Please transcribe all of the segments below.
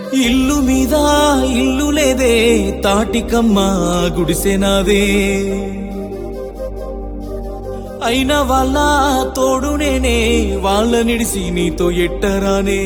ఇల్లు మీద ఇల్లు లేదే తాటికమ్మ గుడిసెనాదే అయిన వాళ్ళ తోడు నేనే వాళ్ళ నిడిసి నీతో ఎట్టరానే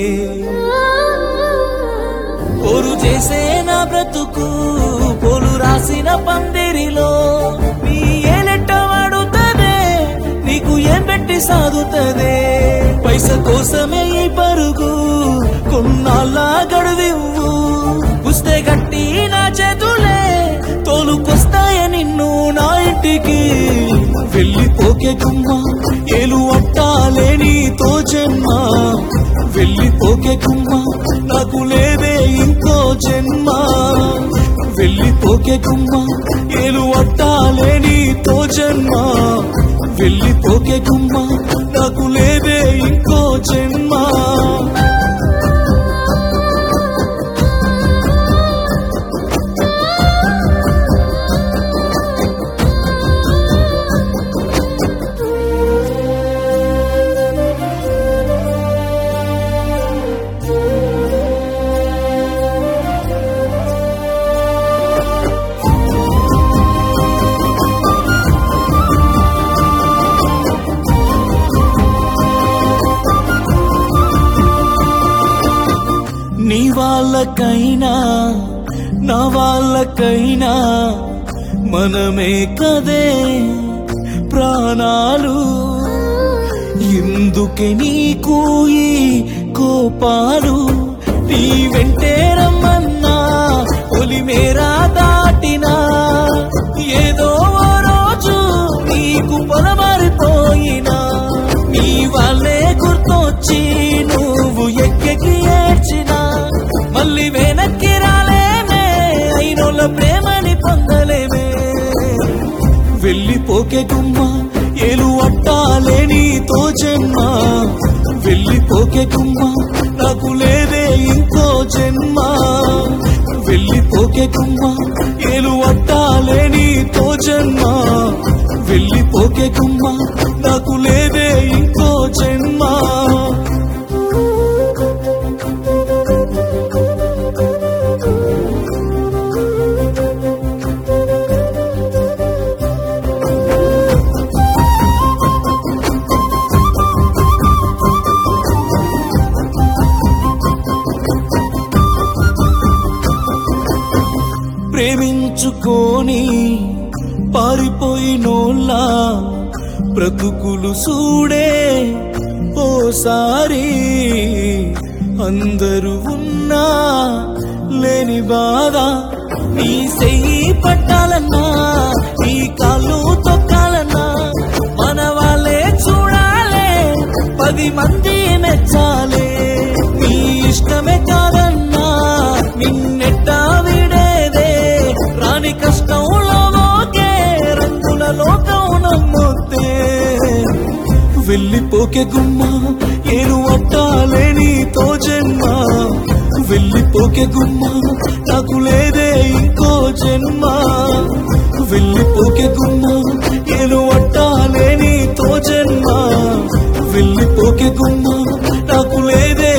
పోరు చేసే నా బ్రతుకు పోలు రాసిన పందిరిలో నీ ఏలెట్ట వాడుతదే నీకు ఏం పెట్టి సాగుతదే పైస కోసమే ఈ పరుగు కొన్నాళ్ళ గడువివ్వు పుస్తే గట్టి నా చేతులే తోలుకొస్తాయ నిన్ను నా ఇంటికి వెళ్ళిపోకే గుమ్మ ఏలు అట్టాలే నీతో జన్మ వెళ్ళిపోకే గుమ్మ నాకు లేదే ఇంకో జన్మ వెళ్ళిపోకే గుమ్మ ఏలు అట్టాలే నీతో జన్మ వెళ్ళిపోకే గుమ్మ నాకు లేదే ఇంకో జన్మ నీ వాళ్ళకైనా నా వాళ్ళకైనా మనమే కదే ప్రాణాలు ఎందుకే నీకు ఈ కోపాలు నీ వెంటే రమ్మన్నా ఒలి మేరా దాటినా ఏదో ఓ రోజు నీకు పొలమారిపోయినా నీ వాళ్ళే గుర్తొచ్చి నువ్వు ఎక్కెక్కి ఏడ్చినా మళ్ళీ వెనక్కి రాలేమే అయినోళ్ళ ప్రేమని పొందలేమే వెళ్ళిపోకే గుమ్మ ఏలు అట్టాలే నీతో జన్మ వెళ్ళిపోకే గుమ్మ నాకు లేదే ఇంకో జన్మ వెళ్ళిపోకే గుమ్మ ఏలు అట్టాలే నీతో జన్మ వెళ్ళిపోకే గుమ్మ నాకు లేదే ఇంకో జన్మ ప్రేమించుకొని పారిపోయినోళ్ళ బ్రతుకులు చూడే ఓసారి అందరూ ఉన్నా లేని బాధ నీ చెయ్యి పట్టాలన్నా నీ కాళ్ళు తొక్కాలన్నా మన వాళ్ళే చూడాలే పది మంది మెచ్చాలే నీ ఇష్టమే కాదన్నా నిన్నెట్టా విడేదే రాని కష్టంలో ఓకే రంగుల లోకం నమ్మొద్దే వెళ్ళిపోకే గుమ్మ ఏను అట్టాలే నీతో జన్మ వెళ్ళిపోకే గుమ్మ నాకు లేదే ఇంకో జన్మ వెళ్ళిపోకే గుమ్మ ఏను అట్టాలే నీతో జన్మ వెళ్ళిపోకే గుమ్మ నాకు లేదే